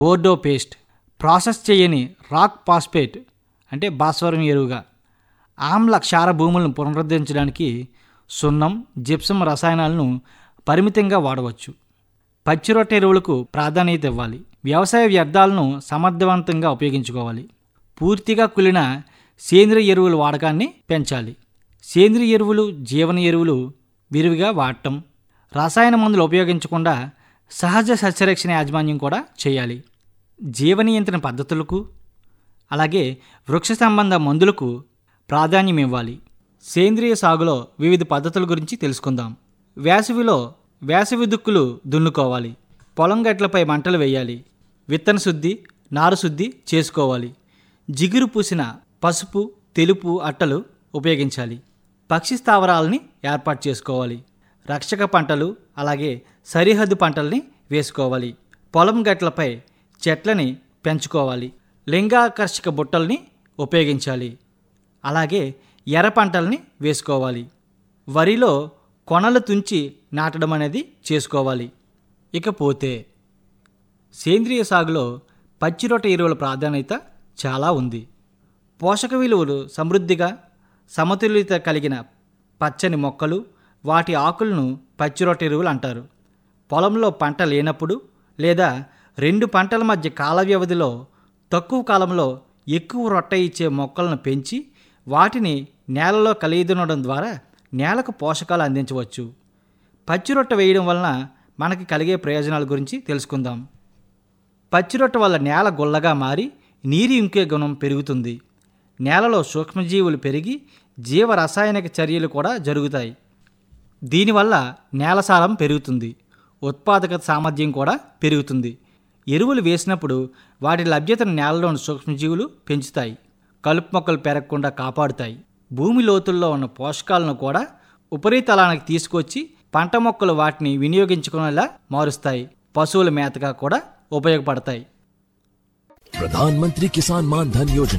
Bordeaux paste process చేయని rock phosphate అంటే భాస్వరం ఎరువుగా ఆమ్ల క్షార భూములను పునరుద్ధరించడానికి సున్నం జిప్సం రసాయనాలను పరిమితంగా వాడవచ్చు పచ్చిరొట్ట ఎరువులకు ప్రాధాన్యత ఇవ్వాలి వ్యవసాయ వ్యర్థాలను సమర్థవంతంగా ఉపయోగించుకోవాలి పూర్తిగా కులిన సేంద్రియ ఎరువుల వాడకాన్ని పెంచాలి సేంద్రియ ఎరువులు జీవన ఎరువులు విరివిగా వాడటం రసాయన మందులు ఉపయోగించకుండా సహజ సస్యరక్షణ యాజమాన్యం కూడా చేయాలి జీవ నియంత్రణ పద్ధతులకు అలాగే వృక్ష సంబంధ మందులకు ప్రాధాన్యం ఇవ్వాలి సేంద్రియ సాగులో వివిధ పద్ధతుల గురించి తెలుసుకుందాం వేసవిలో వేసవి దుక్కులు దున్నుకోవాలి పొలం గట్లపై మంటలు వేయాలి విత్తన శుద్ధి నారు శుద్ధి చేసుకోవాలి జిగురు పూసిన పసుపు తెలుపు అట్టలు ఉపయోగించాలి పక్షి స్థావరాలని ఏర్పాటు చేసుకోవాలి రక్షక పంటలు అలాగే సరిహద్దు పంటల్ని వేసుకోవాలి పొలం గట్లపై చెట్లని పెంచుకోవాలి లింగాకర్షక బుట్టల్ని ఉపయోగించాలి అలాగే ఎర్ర పంటల్ని వేసుకోవాలి వరిలో కొనలు తుంచి నాటడం అనేది చేసుకోవాలి ఇకపోతే సేంద్రియ సాగులో పచ్చిరొట్ట ఎరువుల ప్రాధాన్యత చాలా ఉంది పోషక విలువలు సమృద్ధిగా సమతుల్యత కలిగిన పచ్చని మొక్కలు వాటి ఆకులను పచ్చిరొట్ట ఎరువులు అంటారు పొలంలో పంట లేనప్పుడు లేదా రెండు పంటల మధ్య కాల వ్యవధిలో తక్కువ కాలంలో ఎక్కువ రొట్ట ఇచ్చే మొక్కలను పెంచి వాటిని నేలలో కలియదునడం ద్వారా నేలకు పోషకాలు అందించవచ్చు పచ్చిరొట్ట వేయడం వలన మనకి కలిగే ప్రయోజనాల గురించి తెలుసుకుందాం పచ్చిరొట్ట వల్ల నేల గుల్లగా మారి నీరు ఇంకే గుణం పెరుగుతుంది నేలలో సూక్ష్మజీవులు పెరిగి జీవ రసాయనిక చర్యలు కూడా జరుగుతాయి దీనివల్ల నేల సారం పెరుగుతుంది ఉత్పాదక సామర్థ్యం కూడా పెరుగుతుంది ఎరువులు వేసినప్పుడు వాటి లభ్యతను నేలలోని సూక్ష్మజీవులు పెంచుతాయి కలుపు మొక్కలు పెరగకుండా కాపాడుతాయి భూమి లోతుల్లో ఉన్న పోషకాలను కూడా ఉపరితలానికి తీసుకొచ్చి పంట మొక్కలు వాటిని వినియోగించుకునేలా మారుస్తాయి పశువుల మేతగా కూడా ఉపయోగపడతాయి प्रधानमंत्री किसान मान धन योजना